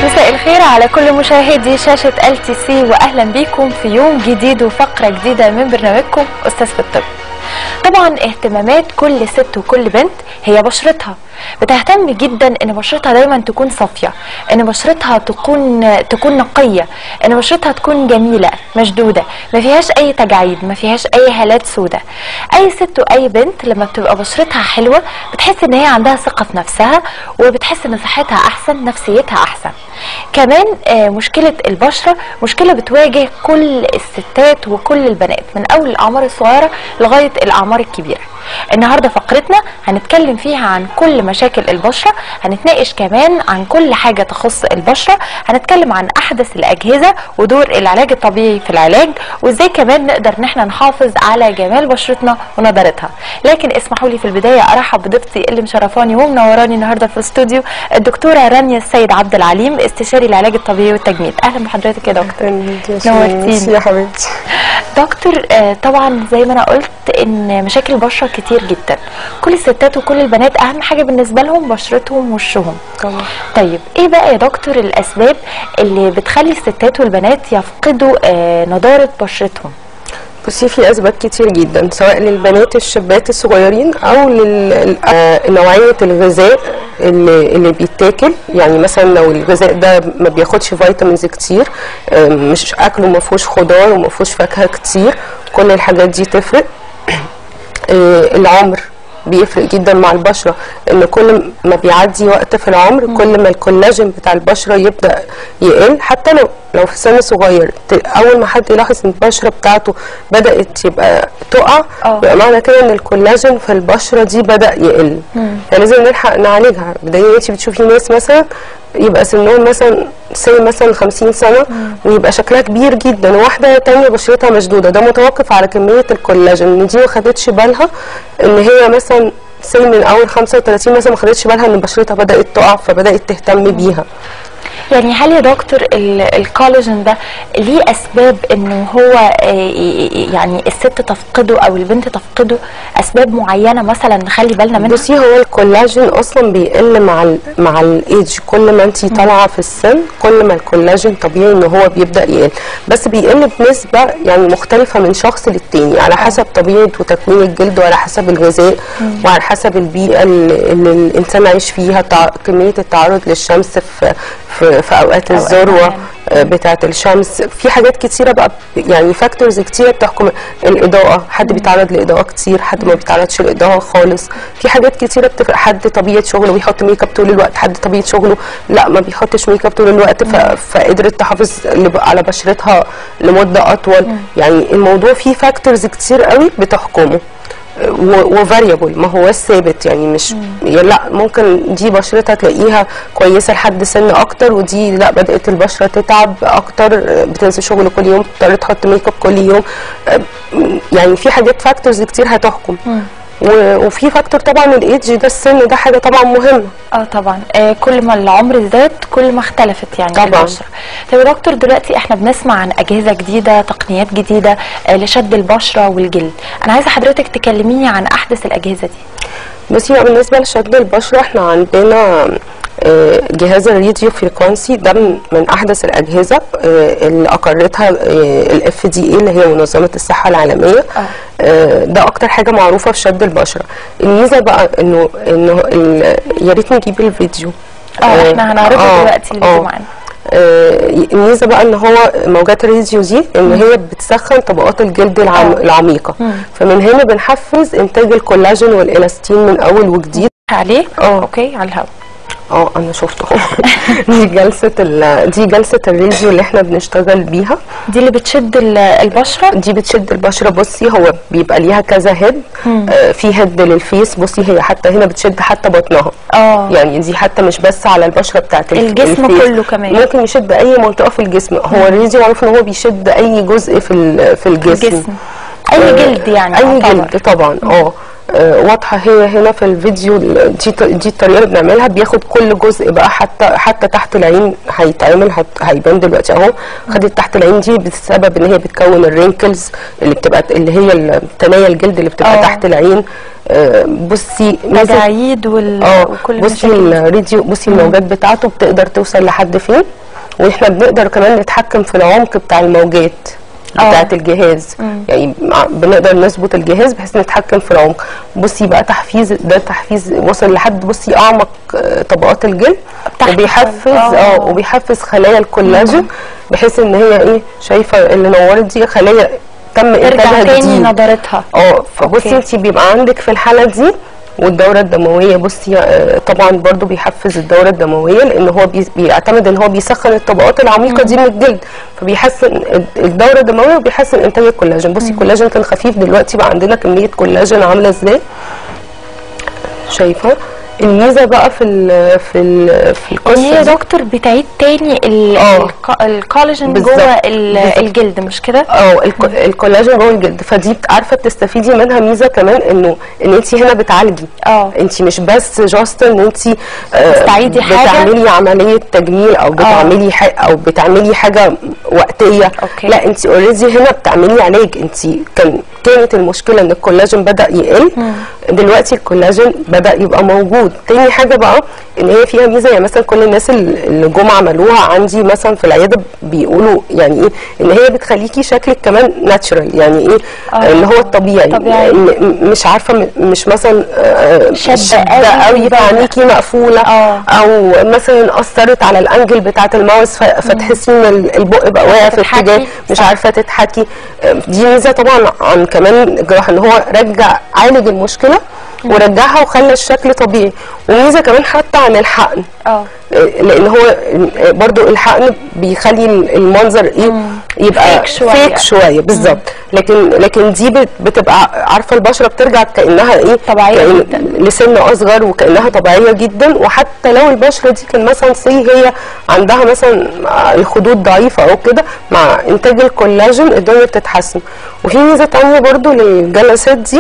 مساء الخير على كل مشاهدي شاشة ال تي سي واهلا بيكم في يوم جديد وفقرة جديدة من برنامجكم استاذ في الطب. طبعا اهتمامات كل ست وكل بنت هي بشرتها بتهتم جدا ان بشرتها دايما تكون صافيه ان بشرتها تكون تكون نقيه ان بشرتها تكون جميله مشدوده ما فيهاش اي تجاعيد ما فيهاش اي هالات سوداء اي ست واي بنت لما بتبقى بشرتها حلوه بتحس ان هي عندها ثقه في نفسها وبتحس ان صحتها احسن نفسيتها احسن كمان آه، مشكله البشره مشكله بتواجه كل الستات وكل البنات من اول الاعمار الصغيره لغايه الاعمار الكبيره النهارده فقرتنا هنتكلم فيها عن كل مشاكل البشره هنتناقش كمان عن كل حاجه تخص البشره هنتكلم عن احدث الاجهزه ودور العلاج الطبيعي في العلاج وازاي كمان نقدر ان احنا نحافظ على جمال بشرتنا ونضارتها لكن اسمحوا لي في البدايه ارحب بضيفتي اللي مشرفاني ومنوراني النهارده في الاستوديو الدكتوره رانيا السيد عبد العليم استشاري العلاج الطبيعي والتجميل اهلا بحضرتك يا دكتور نورتيني. يا حبيبتي دكتور آه، طبعا زي ما انا قلت ان مشاكل البشره كتير جدا كل الستات وكل البنات اهم حاجه بالنسبه لهم بشرتهم وشهم طبعا طيب ايه بقى يا دكتور الاسباب اللي بتخلي الستات والبنات يفقدوا آه، نضاره بشرتهم بصي في اسباب كتير جدا سواء للبنات الشابات الصغيرين او لنوعيه الغذاء اللي, اللي بيتاكل يعني مثلا لو الغذاء ده ما بياخدش فيتامينز كتير آه، مش اكله ما فيهوش خضار وما فيهوش فاكهه كتير كل الحاجات دي تفرق آه، العمر بيفرق جدا مع البشره ان كل ما بيعدي وقت في العمر كل ما الكولاجين بتاع البشره يبدا يقل حتى لو لو في سن صغير ت- اول ما حد يلاحظ ان البشره بتاعته بدات يبقى تقع آه. يبقى معنى كده ان الكولاجين في البشره دي بدا يقل فلازم نلحق نعالجها بدليل انت بتشوفي ناس مثلا يبقى سنهم مثلا سن مثلا 50 سنه ويبقى شكلها كبير جدا وواحده تانية بشرتها مشدوده ده متوقف على كميه الكولاجين ان دي ما خدتش بالها ان هي مثلا سن من اول 35 مثلا ما خدتش بالها ان بشرتها بدات تقع فبدات تهتم بيها يعني هل يا دكتور ال- الكولاجين ده ليه اسباب انه هو آه، ي- ي- يعني الست تفقده او البنت تفقده اسباب معينه مثلا نخلي بالنا منها بصي هو الكولاجين اصلا بيقل مع ال مع الايدج كل ما انت طالعه في السن كل ما الكولاجين طبيعي ان هو بيبدا يقل بس بيقل بنسبه يعني مختلفه من شخص للتاني على حسب طبيعه وتكوين الجلد وعلى حسب الغذاء وعلى حسب البيئه اللي, اللي الانسان عايش فيها تع... كميه التعرض للشمس في في, في اوقات الذروه معينة. آه، بتاعه الشمس في حاجات كتيره بقى ب- يعني فاكتورز كتيره بتحكم الاضاءه حد بيتعرض لاضاءه كتير حد ما بيتعرضش لاضاءه خالص في حاجات كتيره بتفرق حد طبيعه شغله بيحط ميك اب طول الوقت حد طبيعه شغله لا ما بيحطش ميك اب طول الوقت ف... فقدرت تحافظ لب- على بشرتها لمده اطول يعني الموضوع فيه فاكتورز كتير قوي بتحكمه وفاريبل ما هو ثابت يعني مش يعني لا ممكن دي بشرتها تلاقيها كويسه لحد سن اكتر ودي لا بدات البشره تتعب اكتر آه، بتنزل شغل كل يوم تضطر تحط ميك اب كل يوم آه، يعني في حاجات فاكتورز كتير هتحكم و- وفي فاكتور طبعا الايدج ده السن ده حاجه طبعا مهمه اه طبعا آه كل ما العمر زاد كل ما اختلفت يعني طبعاً. البشره طب يا دكتور دلوقتي احنا بنسمع عن اجهزه جديده تقنيات جديده آه لشد البشره والجلد انا عايزه حضرتك تكلميني عن احدث الاجهزه دي بصي بقى بالنسبه لشد البشره احنا عندنا آه، جهاز الراديو فريكونسي ده من- من احدث الاجهزه آه، اللي اقرتها الاف دي اي اللي هي منظمه الصحه العالميه آه. آه، ده اكتر حاجه معروفه في شد البشره الميزه بقى انه انه ال- يا ريت نجيب الفيديو اه احنا هنعرضه آه، دلوقتي الفيديو آه. معانا آه، الميزه بقى ان هو موجات الراديو دي ان هي بتسخن طبقات الجلد العم... آه. العميقه فمن هنا بنحفز انتاج الكولاجين والالاستين من اول وجديد عليه آه. اوكي على الهواء اه انا شفته دي جلسه ال... دي جلسه الراديو اللي احنا بنشتغل بيها دي اللي بتشد ال- البشره دي بتشد البشره بصي هو بيبقى ليها كذا هيد آه في هيد للفيس بصي هي حتى هنا بتشد حتى بطنها اه يعني دي حتى مش بس على البشره بتاعت الف- الجسم الفيس. كله كمان. ممكن يشد اي منطقه في الجسم هو الراديو معروف ان هو بيشد اي جزء في ال- في الجسم الجسم اي آه، جلد يعني اي يعتبر. جلد طبعا اه آه، واضحه هي هنا في الفيديو ال- دي ط- دي الطريقه اللي بنعملها بياخد كل جزء بقى حتى حتى تحت العين هيتعمل هت- هيبان دلوقتي اهو خدت تحت العين دي بسبب ان هي بتكون الرينكلز اللي بتبقى اللي هي التنايا الجلد اللي بتبقى آه. تحت العين آه، بصي ميزة- تجاعيد وال... اه وكل بصي المشاكل دي. الراديو بصي الموجات بتاعته بتقدر توصل لحد فين واحنا بنقدر كمان نتحكم في العمق بتاع الموجات آه. بتاعت الجهاز يعني مع- بنقدر نظبط الجهاز بحيث نتحكم في العمق بصي بقى تحفيز ده تحفيز وصل لحد بصي اعمق آه، طبقات الجلد تحت وبيحفز خالص. اه آه. وبيحفز خلايا الكولاجين بحيث ان هي ايه شايفه اللي نورت دي خلايا تم ترجع انتاجها تاني جديد نضارتها اه فبصي أوكي. انت بيبقى عندك في الحاله دي والدوره الدمويه بصي آه، طبعا برضو بيحفز الدوره الدمويه لان هو بي- بيعتمد ان هو بيسخن الطبقات العميقه دي من الجلد فبيحسن الدوره الدمويه وبيحسن انتاج الكولاجين بصي الكولاجين كان خفيف دلوقتي بقى عندنا كميه كولاجين عامله ازاي شايفه الميزه بقى في ال في ال في ان هي القصه دي دكتور بتعيد تاني ال... آه. الك- الكولاجين بالظبط. جوه ال... بالظبط. الجلد مش كده؟ اه الكو- الكولاجين جوه الجلد فدي بت- عارفه بتستفيدي منها ميزه كمان انه ان انت هنا بتعالجي اه. انت مش بس جاست ان انت تستعيدي حاجة. بتعملي عمليه تجميل او بتعملي حاجة او بتعملي حاجه وقتيه أوكي. لا انت اوريدي هنا بتعملي علاج انت كان كانت المشكله ان الكولاجين بدا يقل دلوقتي الكولاجين بدا يبقى موجود تاني حاجه بقى ان هي فيها ميزه يعني مثلا كل الناس اللي اللي جم عملوها عندي مثلا في العياده بيقولوا يعني ايه ان هي بتخليكي شكلك كمان ناتشرال يعني ايه آه. اللي هو الطبيعي طبيعي. م- م- مش عارفه م- مش مثلا آه، شادة شادة قوي قوي بقى. فعينيكي مقفوله آه. او مثلا اثرت على الانجل بتاعه الماوس ف- فتحسي ان ال- البق بقى واقع في تضحكي. اتجاه مش صح. عارفه تضحكي آه، دي ميزه طبعا عن كمان الجراح ان هو رجع عالج المشكله ورجعها وخلى الشكل طبيعي وميزه كمان حتى عن الحقن اه لان هو برضو الحقن بيخلي المنظر ايه يبقى فيك شوية. فيك شويه بالظبط لكن لكن دي بت- بتبقى عارفه البشره بترجع كانها ايه طبيعية كأن جداً. لسن اصغر وكانها طبيعيه جدا وحتى لو البشره دي كان مثلا سي هي عندها مثلا الخدود ضعيفه او كده مع انتاج الكولاجين الدنيا بتتحسن وفي ميزه تانية برضو للجلسات دي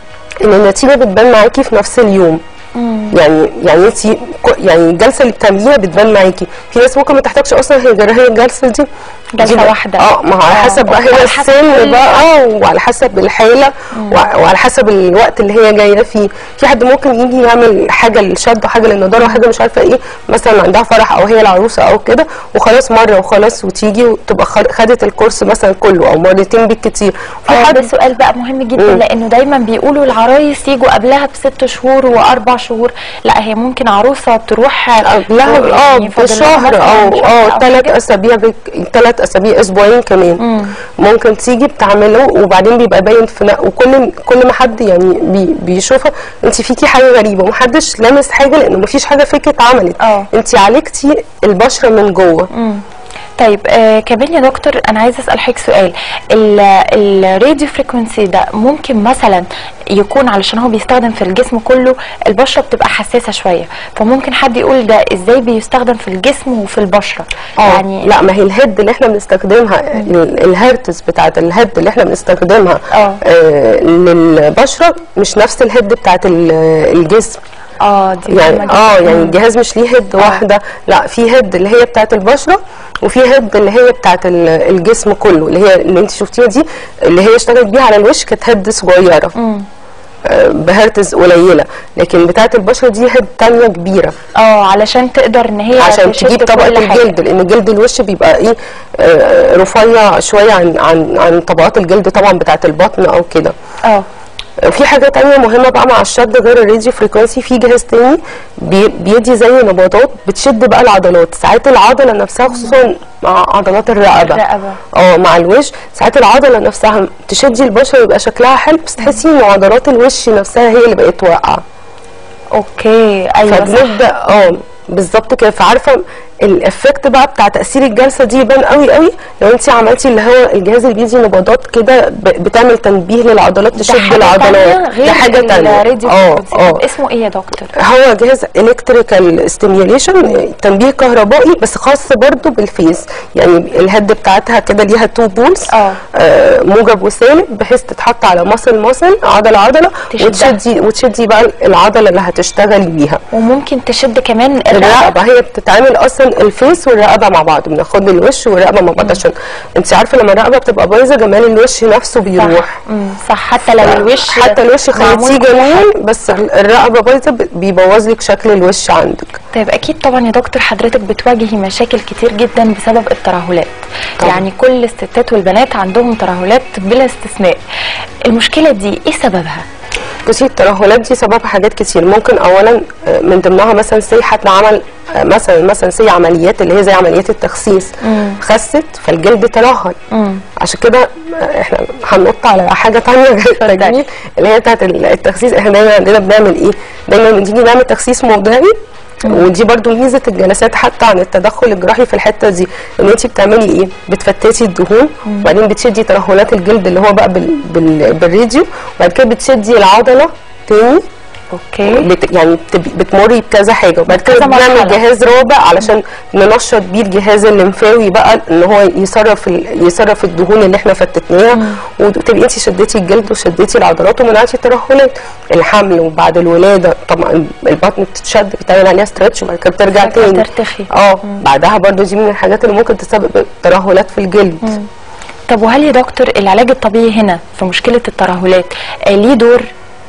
ان النتيجه بتبان معاكي في نفس اليوم يعني يعني انت يعني الجلسه اللي بتعمليها بتبان معاكي في ناس ممكن ما تحتاجش اصلا هي جراحيه الجلسه دي جلسة دي بقى- واحدة. اه ما هو على آه، حسب بقى وعلى هنا حسب السن كل- بقى وعلى حسب الحاله وع- وعلى حسب الوقت اللي هي جايه فيه في حد ممكن يجي يعمل حاجه للشد وحاجه للنضاره وحاجه مش عارفه ايه مثلا عندها فرح او هي العروسه او كده وخلاص مره وخلاص وتيجي وتبقى خد- خدت الكورس مثلا كله او مرتين بالكتير في اه ده حد سؤال بقى مهم جدا مم. لانه دايما بيقولوا العرايس يجوا قبلها بست شهور واربع شهور لا هي ممكن عروسه تروح قبلها يعني اه فاضل لها بشهر مثلاً او شهر اه ثلاث حاجة. اسابيع بك... ثلاث اسابيع اسبوعين كمان ممكن تيجي بتعمله وبعدين بيبقى باين في ن- وكل كل ما حد يعني بي... بيشوفها انت فيكي حاجه غريبه ومحدش لامس حاجه لان مفيش حاجه فيك اتعملت اه. انت عالجتي البشره من جوه طيب آه كمان يا دكتور انا عايزه اسال حضرتك سؤال الراديو فريكونسي ده ممكن مثلا يكون علشان هو بيستخدم في الجسم كله البشره بتبقى حساسه شويه فممكن حد يقول ده ازاي بيستخدم في الجسم وفي البشره يعني لا ما هي الهيد اللي احنا بنستخدمها ال- الهرتز بتاعت الهيد اللي احنا بنستخدمها اه. آه للبشره مش نفس الهيد بتاعت ال- الجسم اه دي يعني مهمة اه جداً. يعني الجهاز مش ليه هيد واحده لا في هيد اللي هي بتاعت البشره وفي هيد اللي هي بتاعت ال- الجسم كله اللي هي اللي انت شفتيها دي اللي هي اشتغلت بيها على الوش كانت هيد صغيره آه، بهرتز قليله لكن بتاعت البشره دي هيد تانية كبيره اه علشان تقدر ان هي عشان تشد تجيب طبقه كل حاجة. الجلد لان جلد الوش بيبقى ايه آه، رفيع شويه عن عن عن طبقات الجلد طبعا بتاعت البطن او كده اه في حاجة تانية مهمة بقى مع الشد غير الراديو فريكونسي في جهاز تاني بي- بيدي زي نبضات بتشد بقى العضلات ساعات العضلة نفسها خصوصا مع عضلات الرقبة الرقبة. اه مع الوش ساعات العضلة نفسها تشدي البشرة يبقى شكلها حلو بس تحسي ان عضلات الوش نفسها هي اللي بقت واقعة اوكي ايوه صح فبنبدا اه بالظبط كده فعارفه الافكت بقى بتاع تاثير الجلسه دي يبان قوي قوي لو انت عملتي اللي هو الجهاز اللي بيدي نبضات كده ب- بتعمل تنبيه للعضلات ده تشد حاجة العضلات تانية غير ده حاجه تانية الراديو اه فريكونسي. اه طب اسمه ايه يا دكتور؟ هو جهاز الكتريكال ستيميوليشن تنبيه كهربائي بس خاص برضو بالفيس يعني الهيد بتاعتها كده ليها تو بولز اه. آه موجب وسالب بحيث تتحط على مصل مصل عضله عضله تشدها. وتشدي وتشدي بقى العضله اللي هتشتغلي بيها وممكن تشد كمان الرقبه الرقبه هي بتتعامل اصلا الفيس والرقبه مع بعض بناخد الوش والرقبه مع بعض عشان انت عارفه لما الرقبه بتبقى بايظه جمال الوش نفسه بيروح صح مم، صح حتى لو الوش حتى الوش معمول خليتيه كل حاجة. جميل بس الرقبه بايظه بيبوظ لك شكل الوش عندك طيب اكيد طبعا يا دكتور حضرتك بتواجهي مشاكل كتير جدا بسبب الترهلات طبعا. يعني كل الستات والبنات عندهم ترهلات بلا استثناء المشكله دي ايه سببها بصي الترهلات دي سببها حاجات كتير ممكن اولا آه، من ضمنها مثلا سي حد عمل آه، مثلا مثلا سي عمليات اللي هي زي عمليات التخسيس خست فالجلد ترهل مم. عشان كده آه، احنا هننط على حاجه تانية غير التجميل اللي هي بتاعت التخسيس احنا دايما عندنا بنعمل ايه؟ دايما بنيجي نعمل تخسيس موضعي ودي برضو ميزه الجلسات حتى عن التدخل الجراحي في الحته دي ان انت بتعملي ايه بتفتتي الدهون وبعدين بتشدي ترهلات الجلد اللي هو بقى بال بال بالراديو وبعد كده بتشدي العضله تاني اوكي بت يعني بت- بتمري بكذا حاجه وبعد كده كذا بنعمل مرحلة. جهاز رابع علشان ننشط بيه الجهاز الليمفاوي بقى ان هو يصرف ال- يصرف الدهون اللي احنا فتتناها وتبقي انت شديتي الجلد وشديتي العضلات ومنعتي الترهلات الحمل وبعد الولاده طبعا البطن بتتشد بتعمل عليها ستريتش وبعد كده بترجع بعد كده تاني ترتخي. اه بعدها برضو دي من الحاجات اللي ممكن تسبب ترهلات في الجلد طب وهل يا دكتور العلاج الطبيعي هنا في مشكله الترهلات آه ليه دور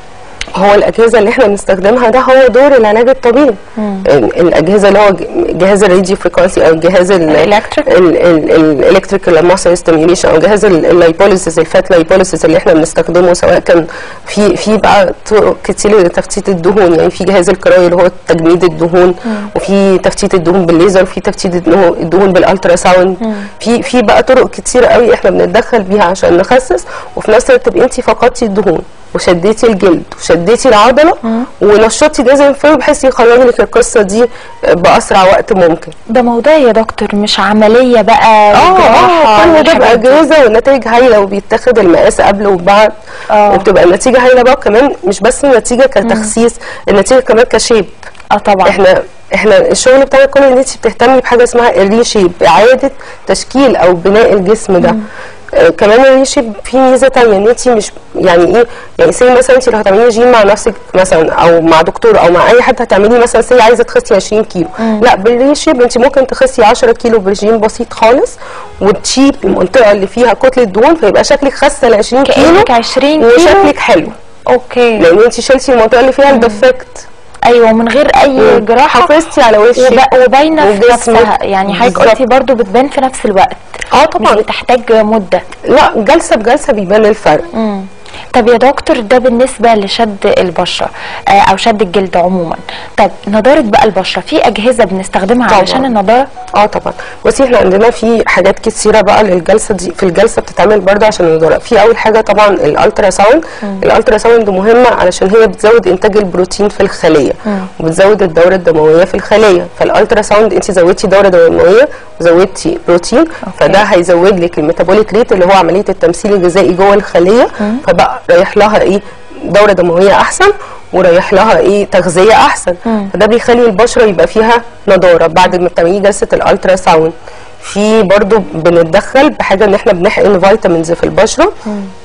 هو الاجهزه اللي احنا بنستخدمها ده هو دور العلاج الطبيعي ال- الاجهزه اللي هو ج- جهاز الراديو فريكونسي او جهاز الإلكتريك؟ الالكتريكال ماسل ستيميوليشن او جهاز ال- اللايبوليسيس الفات لايبوليسيس اللي احنا بنستخدمه سواء كان في في بقى طرق كتير لتفتيت الدهون يعني في جهاز الكراي اللي هو تجميد الدهون وفي تفتيت الدهون بالليزر وفي تفتيت الدهون الدهون بالالترا ساوند في في بقى طرق كتير قوي احنا بنتدخل بيها عشان نخسس وفي نفس الوقت تبقي انت فقدتي الدهون وشديتي الجلد وشديتي العضله ونشطتي جهاز الانفلونزا بحيث يخرج لك القصه دي باسرع وقت ممكن ده موضوع يا دكتور مش عمليه بقى اه وجراحة اه كل ده والحاجات دي. باجهزه والنتائج هايله وبيتاخد المقاس قبل وبعد آه. وبتبقى النتيجه هايله بقى وكمان مش بس النتيجه كتخسيس النتيجه كمان كشيب اه طبعا احنا احنا الشغل بتاعنا كله ان انت بتهتمي بحاجه اسمها الريشيب اعاده تشكيل او بناء الجسم ده آه كمان الريشيب فيه ميزه تانية ان انت مش يعني ايه يعني سي مثلا انت لو هتعملي جيم مع نفسك مثلا او مع دكتور او مع اي حد هتعملي مثلا سي عايزه تخسي 20 كيلو لا بالريشيب انت ممكن تخسي 10 كيلو برجيم بسيط خالص وتشيب المنطقه اللي فيها كتله دهون فيبقى شكلك خاسه ال 20 كيلو كأنك 20 كيلو وشكلك حلو اوكي لان انت شلتي المنطقه اللي فيها الديفكت ايوه من غير اي جراحه حافظتي على وشك وب- وباينه في وجسمك. نفسها يعني حضرتك بالظبط. قلتي برضو بتبان في نفس الوقت اه مش طبعا بتحتاج مده لا جلسه بجلسه بيبان الفرق مم. طب يا دكتور ده بالنسبه لشد البشره آه او شد الجلد عموما طب نضاره بقى البشره في اجهزه بنستخدمها طبعاً. علشان النضاره اه طبعا بصي احنا عندنا في حاجات كتيره بقى للجلسه دي في الجلسه بتتعمل برضه عشان النضاره في اول حاجه طبعا الالترا ساوند الالترا ساوند مهمه علشان هي بتزود انتاج البروتين في الخليه وبتزود الدوره الدمويه في الخليه فالالترا ساوند انت زودتي دوره دمويه وزودتي بروتين فده هيزود لك الميتابوليك ريت اللي هو عمليه التمثيل الغذائي جوه الخليه فبقى رايح لها ايه دوره دمويه احسن ورايح لها ايه تغذيه احسن فده بيخلي البشره يبقى فيها نضاره بعد ما بتعملي جلسه الالترا ساوند في برضو بنتدخل بحاجه ان احنا بنحقن فيتامينز في البشره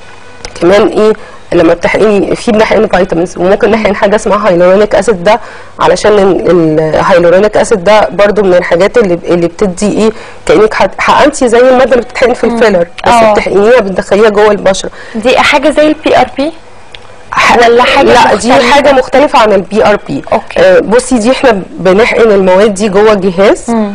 كمان ايه لما بتحقني في بنحقن فيتامينز وممكن نحقن حاجه اسمها هايلورونيك اسيد ده علشان الهايلورونيك اسيد ده برضو من الحاجات اللي اللي بتدي ايه كانك حت- حقنتي زي الماده اللي بتتحقن في الفيلر بس آه. بتحقنيها بتدخليها جوه البشره دي حاجه زي البي ار بي ولا حاجة لا دي مختلفة؟ حاجه مختلفه عن البي ار بي أوكي. بصي دي احنا بنحقن المواد دي جوه جهاز آه،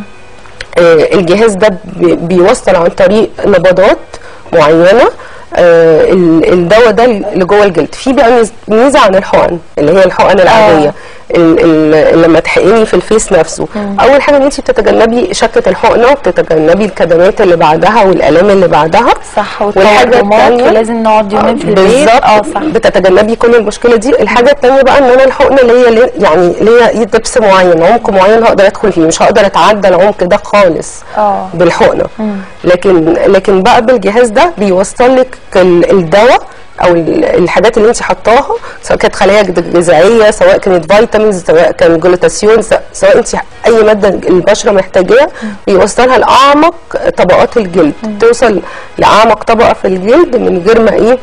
الجهاز ده بي- بيوصل عن طريق نبضات معينه آه، ال- الدواء ده اللي جوه الجلد في بقى ميز- ميزه عن الحقن اللي هي الحقن العاديه ال ال لما تحقني في الفيس نفسه اول حاجه ان انت بتتجنبي شكه الحقنه وبتتجنبي الكدمات اللي بعدها والالام اللي بعدها صح والحاجه والتورمات الثانيه ولازم نقعد يومين في البيت بالظبط اه صح بتتجنبي كل المشكله دي الحاجه الثانيه بقى ان انا الحقنه اللي هي ليه- يعني ليا ايه دبس معين عمق معين هقدر ادخل فيه مش هقدر اتعدى العمق ده خالص اه بالحقنه لكن لكن بقى بالجهاز ده بيوصل لك ال- الدواء او ال- الحاجات اللي انت حطاها سواء كانت خلايا غذائيه سواء كانت فيتامينز سواء كان جلوتاسيون س- سواء انت اي ماده البشره محتاجاها بيوصلها لاعمق طبقات الجلد توصل لاعمق طبقه في الجلد من غير ما ايه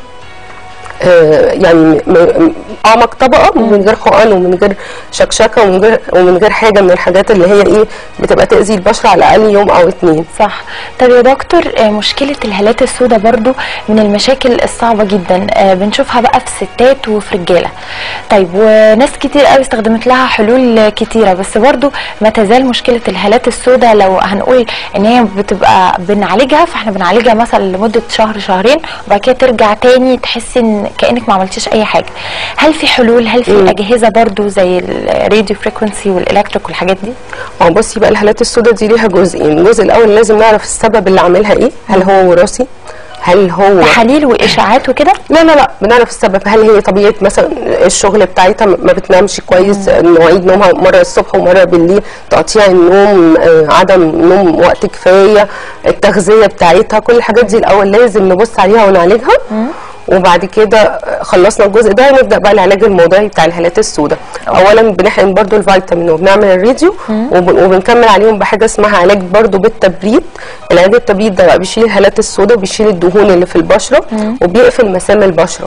آه، يعني م- م- اعمق طبقه من غير حقن ومن غير شكشكه ومن غير ومن غير حاجه من الحاجات اللي هي ايه بتبقى تاذي البشره على الاقل يوم او اتنين صح طب يا دكتور آه، مشكلة الهالات السوداء برضو من المشاكل الصعبة جدا آه، بنشوفها بقى في ستات وفي رجالة طيب وناس كتير قوي استخدمت لها حلول كتيرة بس برضو ما تزال مشكلة الهالات السوداء لو هنقول ان هي بتبقى بنعالجها فاحنا بنعالجها مثلا لمدة شهر شهرين وبعد كده ترجع تاني تحسي ان كأنك ما عملتيش اي حاجة هل في حلول هل في اجهزة برضو زي الراديو فريكونسي والالكتريك والحاجات دي اه بصي بقى الهالات السوداء دي ليها جزئين الجزء الاول لازم نعرف السبب اللي عاملها ايه هل هو وراثي هل هو تحاليل واشاعات وكده لا لا لا بنعرف السبب هل هي طبيعه مثلا الشغل بتاعتها ما بتنامش كويس مواعيد نومها مره الصبح ومره بالليل تقطيع النوم آه، عدم نوم وقت كفايه التغذيه بتاعتها كل الحاجات دي الاول لازم نبص عليها ونعالجها وبعد كده خلصنا الجزء ده نبدا بقى العلاج الموضعي بتاع الهالات السوداء اولا بنحقن برضو الفيتامين وبنعمل الراديو وب- وبنكمل عليهم بحاجه اسمها علاج برضو بالتبريد العلاج التبريد ده بقى بيشيل الهالات السوداء وبيشيل الدهون اللي في البشره وبيقفل مسام البشره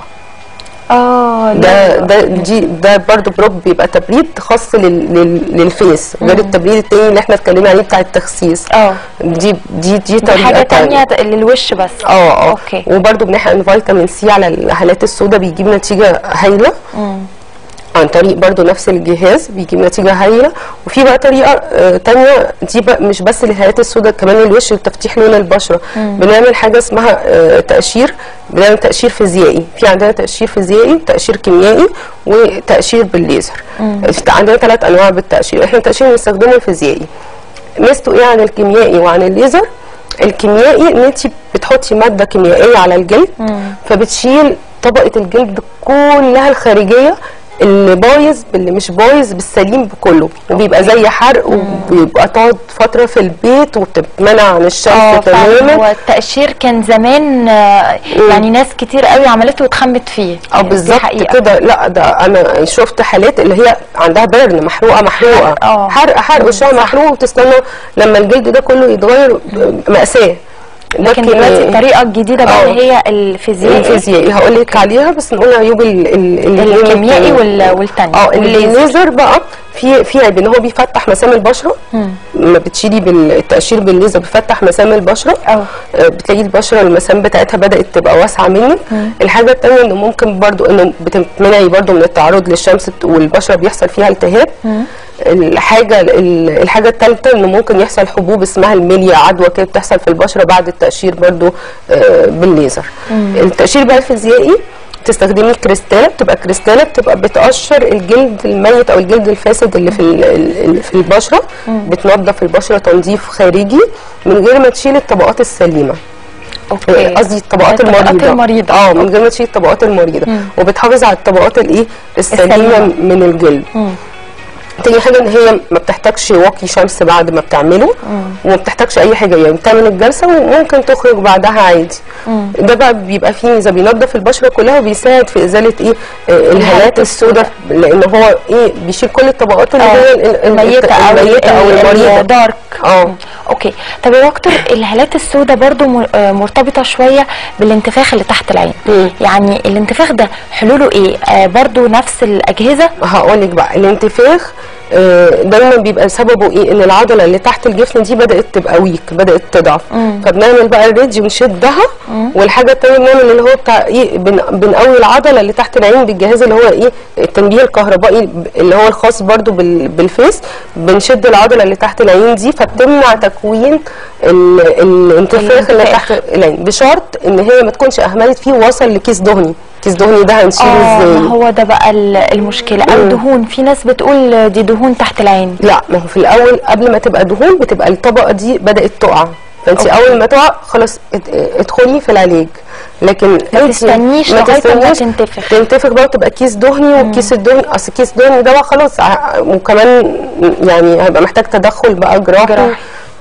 اه ده ده دي ده برضو بروب بيبقى تبريد خاص لل لل للفيس غير التبريد التاني اللي احنا اتكلمنا عليه بتاع التخسيس اه دي دي دي دي طريقه حاجة تانية تانية للوش بس اه اه اوكي وبرده بنحقن فيتامين سي على الهالات السوداء بيجيب نتيجه هايله عن طريق برضو نفس الجهاز بيجيب نتيجه هايله وفي بقى طريقه آه تانية دي بقى مش بس للهالات السوداء كمان الوش لتفتيح لون البشره بنعمل حاجه اسمها آه تقشير بنعمل تقشير فيزيائي في عندنا تقشير فيزيائي تقشير كيميائي وتقشير بالليزر عندنا ثلاث انواع بالتقشير احنا التقشير بنستخدمه الفيزيائي ميزته ايه عن الكيميائي وعن الليزر الكيميائي ان انت بتحطي ماده كيميائيه على الجلد فبتشيل طبقه الجلد كلها الخارجيه اللي بايظ باللي مش بايظ بالسليم بكله وبيبقى زي حرق وبيبقى تقعد فتره في البيت وبتتمنع عن اه الشمس فعلا تماما هو التقشير كان زمان آه، يعني ناس كتير قوي عملته واتخمت فيه اه دي بالظبط حقيقة. كده لا ده انا شفت حالات اللي هي عندها برن محروقه محروقه اه. حرق حرق وشها محروق وتستنى لما الجلد ده كله يتغير مأساة ده لكن دلوقتي كيميائي. الطريقة الجديدة بقى اه. اللي هي الفيزيائي الفيزيائي هقول لك عليها بس نقول عيوب ال ال ال الكيميائي وال- والتانية اه والليزر. الليزر بقى في في عيب ان هو بيفتح مسام البشره لما بتشيلي بالتقشير بالليزر بيفتح مسام البشره اه. آه، بتلاقي البشره المسام بتاعتها بدات تبقى واسعه منك الحاجه الثانيه انه ممكن برضو انه بتمنعي برضو من التعرض للشمس والبشره بيحصل فيها التهاب الحاجه ال- الحاجه الثالثه انه ممكن يحصل حبوب اسمها الميليا عدوى كده بتحصل في البشره بعد التقشير برضو آه، بالليزر التقشير بقى الفيزيائي تستخدمي كريستاله بتبقى كريستاله بتبقى بتقشر الجلد الميت او الجلد الفاسد اللي في ال- ال- اللي في البشره بتنظف البشره تنظيف خارجي من غير ما تشيل الطبقات السليمه اوكي قصدي الطبقات الطبقات المريضه المريضة. اه من غير ما تشيل الطبقات المريضه وبتحافظ على الطبقات الايه السليمه السليمة. من الجلد تاني حاجه ان هي ما بتحتاجش واقي شمس بعد ما بتعمله وما بتحتاجش اي حاجه يعني بتعمل الجلسه وممكن تخرج بعدها عادي ده بقى بيبقى فيه ميزه بينظف البشره كلها وبيساعد في ازاله ايه آه، الهالات السوداء لان هو ايه بيشيل كل الطبقات اللي هي ال- ال- الميتة او الميته او ال- المريضه الدارك اه اوكي طب يا دكتور الهالات السوداء برضو م- آه، مرتبطة شوية بالانتفاخ اللي تحت العين مم. يعني الانتفاخ ده حلوله ايه آه برضو نفس الأجهزة هقول لك بقى الانتفاخ آه، دايما بيبقى سببه ايه ان العضله اللي تحت الجفن دي بدات تبقى ويك بدات تضعف فبنعمل بقى الريدج ونشدها والحاجه الثانيه بنعمل اللي هو بتاع ايه بن- بنقوي العضله اللي تحت العين بالجهاز اللي هو ايه التنبيه الكهربائي اللي هو الخاص برضو بال- بالفيس بنشد العضله اللي تحت العين دي فبتمنع تكوين ال- الانتفاخ اللي الانتفاخ. تحت العين بشرط ان هي ما تكونش اهملت فيه ووصل لكيس دهني كيس دهني ده هنشيله اه ازاي ما هو ده بقى ال- المشكله او مم. دهون في ناس بتقول دي دهون تحت العين لا ما هو في الاول قبل ما تبقى دهون بتبقى الطبقه دي بدات تقع فانت أوكي. اول ما تقع خلاص ات- ادخلي في العلاج لكن ما انت تستنيش ما لغاية ما تستنيش تنتفخ. تنتفخ بقى وتبقى كيس دهني والكيس الدهني اصل كيس دهني ده بقى خلاص ع- وكمان يعني هيبقى محتاج تدخل بقى جراحي جراحي.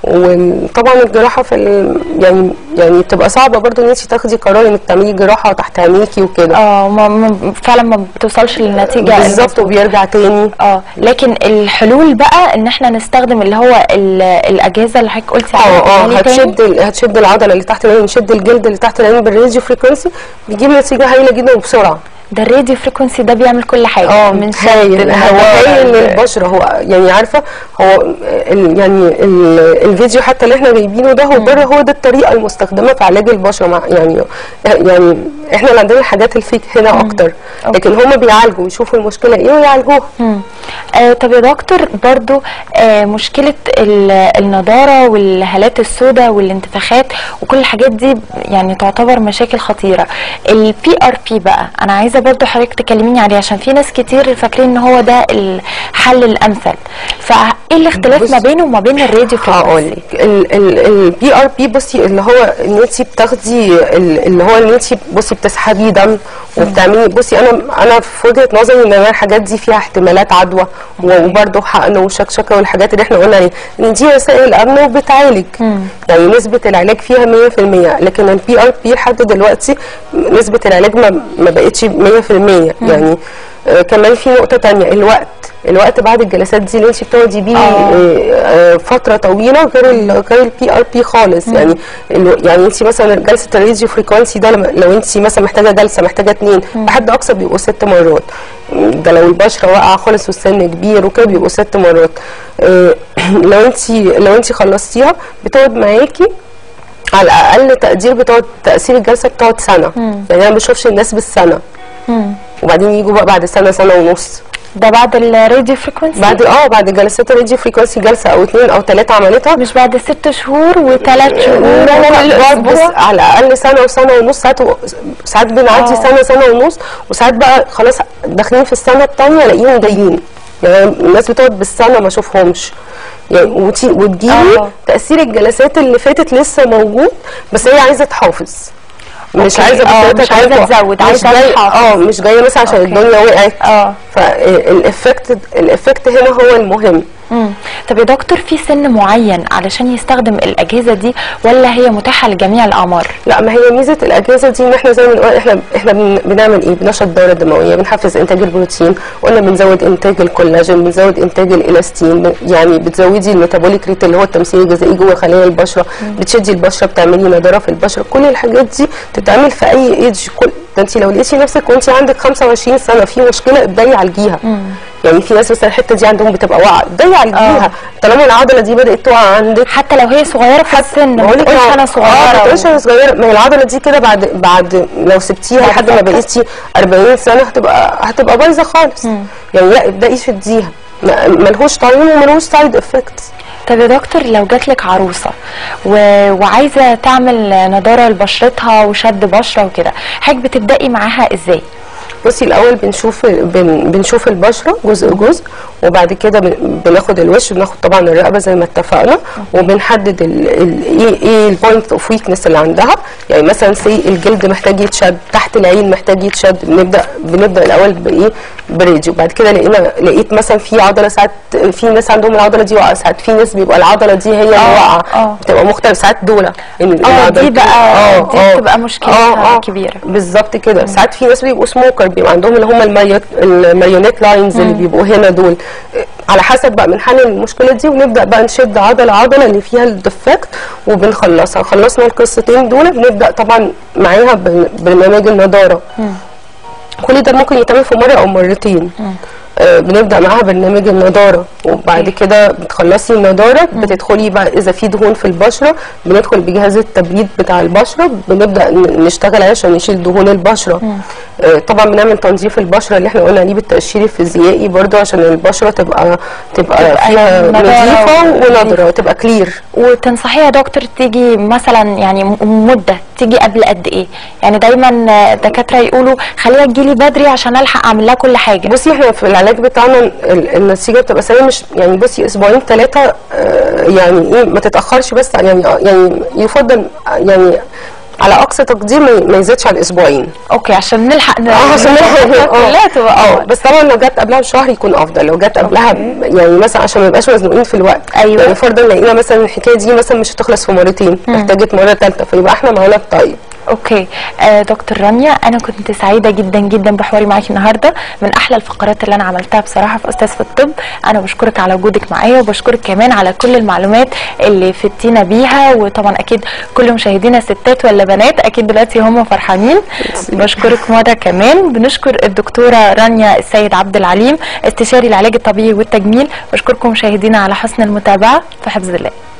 وطبعا الجراحه في ال... يعني يعني بتبقى صعبه برضو ان انت تاخدي قرار انك تعملي جراحه تحت عينيكي وكده اه ما ما- فعلا ما بتوصلش للنتيجه بالظبط المظبوطة. وبيرجع تاني اه لكن الحلول بقى ان احنا نستخدم اللي هو ال- الاجهزه اللي حضرتك قلتي عليها اه اه تاني تاني. هتشد ال- هتشد العضله اللي تحت العين نشد الجلد اللي تحت العين بالراديو فريكونسي بيجيب نتيجه هايله جدا وبسرعه ده الراديو فريكونسي ده بيعمل كل حاجه اه من شد هايل هو الهواء هايل ال- للبشره هو يعني عارفه هو ال يعني ال الفيديو حتى اللي احنا جايبينه ده هو بره هو ده الطريقه المستخدمه في علاج البشره مع يعني يعني احنا اللي عندنا الحاجات الفيك هنا اكتر لكن هم بيعالجوا يشوفوا المشكله ايه ويعالجوها مم. آه طب يا دكتور برضو آه مشكلة ال- النضارة والهالات السوداء والانتفاخات وكل الحاجات دي يعني تعتبر مشاكل خطيرة البي ار بي بقى انا عايزة برضو حضرتك تكلميني عليه عشان في ناس كتير فاكرين ان هو ده الحل الامثل فايه الاختلاف بص- ما بينه وما بين الراديو هقول فريكونسي لك البي ار بي بصي اللي هو ان انت بتاخدي ال- اللي هو ان انت بصي بتسحبي دم وبتعملي بصي انا انا في وجهه نظري ان أنا الحاجات دي فيها احتمالات عدوى وبرده حقن وشكشكه والحاجات اللي احنا قلنا عليها ان دي وسائل امن وبتعالج يعني نسبه العلاج فيها 100% لكن البي ار بي لحد دلوقتي نسبه العلاج ما ما بقتش 100% يعني آه كمان في نقطه تانية الوقت الوقت بعد الجلسات دي اللي انت بتقعدي بيه آه. آه، فتره طويله غير ال غير البي ار بي خالص يعني ال- يعني انت مثلا جلسه الراديو فريكونسي ده لما- لو انت مثلا محتاجه جلسه محتاجه اتنين بحد اقصى بيبقوا ست مرات ده لو البشره واقعه خالص والسن كبير وكده بيبقوا ست مرات آه، لو انت لو انت خلصتيها بتقعد معاكي على الاقل تقدير بتقعد تاثير الجلسه بتقعد سنه يعني انا ما بشوفش الناس بالسنه وبعدين يجوا بقى بعد سنه سنه ونص ده بعد الراديو فريكونسي بعد اه بعد جلسات الراديو فريكونسي جلسه او اتنين او تلاته عملتها مش بعد ست شهور وثلاث شهور لا لا وكل لا بقعد بس أسبوع؟ على الاقل سنه وسنه ونص ساعات و... ساعات بنعدي آه. سنه سنه ونص وساعات بقى خلاص داخلين في السنه الثانيه الاقيهم جايين يعني الناس بتقعد بالسنه ما اشوفهمش يعني وتي... وتجيلي آه. تاثير الجلسات اللي فاتت لسه موجود بس هي عايزه تحافظ مش أوكي. عايزه آه، بس مش عايزة تزود، مش عايزة جاي- تحافظ. اه مش جايه مثلا عشان أوكي. الدنيا وقعت اه فالافكت الافكت هنا هو المهم مم. طب يا دكتور في سن معين علشان يستخدم الاجهزه دي ولا هي متاحه لجميع الاعمار لا ما هي ميزه الاجهزه دي ان احنا زي ما بنقول احنا احنا بن- بنعمل ايه بنشط الدوره الدمويه بنحفز انتاج البروتين قلنا بنزود انتاج الكولاجين بنزود انتاج الالاستين ب- يعني بتزودي الميتابوليك ريت اللي هو التمثيل الغذائي جوه خلايا البشره بتشدي البشره بتعملي نضاره في البشره كل الحاجات دي تتعمل في اي ايدج كل ده انت لو لقيتي نفسك وانت عندك 25 سنه في مشكله ابداي عالجيها يعني في ناس مثلا الحته دي عندهم بتبقى واقعه ابداي عالجيها طالما العضله دي بدات تقع عندك حتى لو هي صغيره في السن ما بقول لك تقولش اه- انا اه ما صغيره تقولش انا صغيره ما هي العضله دي كده بعد بعد لو سبتيها بعد لحد ما فترة. بقيتي 40 سنه هتبقى هتبقى بايظه خالص يعني لا ابداي شديها ما- ملهوش طعم وملهوش سايد افكتس طب يا دكتور لو جات لك عروسه و... وعايزه تعمل نضاره لبشرتها وشد بشره وكده حضرتك بتبداي معاها ازاي بصي الاول بنشوف بن بنشوف البشره جزء جزء وبعد كده بن- بناخد الوش بناخد طبعا الرقبه زي ما اتفقنا وبنحدد ال ال ايه ايه البوينت اوف ويكنس اللي عندها يعني مثلا سي الجلد محتاج يتشد تحت العين محتاج يتشد بنبدا بنبدا الاول بايه بريديو بعد كده لقينا لقيت مثلا في عضله ساعات في ناس عندهم العضله دي واقعه ساعات في ناس بيبقى العضله دي هي اللي آه، واقعه آه. بتبقى مختلف ساعات دوله إن اه العضلة دي بقى دي بتبقى مشكلتها كبيره بالظبط كده ساعات في ناس بيبقوا سموكر بيبقى عندهم اللي هم الماريو- الماريونيت لاينز اللي بيبقوا هنا دول على حسب بقى بنحلل المشكله دي ونبدا بقى نشد عضله عضله اللي فيها الديفكت وبنخلصها خلصنا القصتين دول بنبدا طبعا معاها بن- برنامج النضاره كل ده ممكن يتعمل في مره او مرتين آه، بنبدا معاها برنامج النضاره وبعد كده بتخلصي النضاره بتدخلي بقى اذا في دهون في البشره بندخل بجهاز التبريد بتاع البشره بنبدا ن- نشتغل عليه عشان نشيل دهون البشره آه، طبعا بنعمل تنظيف البشره اللي احنا قلنا عليه بالتقشير الفيزيائي برضو عشان البشره تبقى تبقى تبقى فيها نضارة نظيفه ونظيفة. ونضره تبقى كلير وتنصحيها يا دكتور تيجي مثلا يعني م- مده تيجي قبل قد ايه يعني دايما آه، دكاتره يقولوا خليها تجيلي بدري عشان الحق اعمل لها كل حاجه بصي احنا في العلاج بتاعنا ال- النتيجه بتبقى سريعه مش يعني بصي اسبوعين ثلاثه يعني ايه ما تتاخرش بس يعني آه، يعني يفضل آه، يعني على اقصى تقدير ما ما يزيدش على الاسبوعين اوكي عشان نلحق ن- اه عشان نلحق كلها تبقى اه أول. بس طبعا لو جت قبلها بشهر يكون افضل لو جت قبلها ب- يعني مثلا عشان ما نبقاش مزنوقين في الوقت أيوة. يعني فرضا لقينا مثلا الحكايه دي مثلا مش هتخلص في مرتين محتاجه مره ثالثه فيبقى احنا معانا الطيب اوكي آه دكتور رانيا انا كنت سعيده جدا جدا بحواري معاكي النهارده من احلى الفقرات اللي انا عملتها بصراحه في استاذ في الطب انا بشكرك على وجودك معايا وبشكرك كمان على كل المعلومات اللي فدتينا بيها وطبعا اكيد كل مشاهدينا ستات ولا بنات اكيد دلوقتي هم فرحانين بشكرك مره كمان بنشكر الدكتوره رانيا السيد عبد العليم استشاري العلاج الطبيعي والتجميل بشكركم مشاهدينا على حسن المتابعه في حفظ الله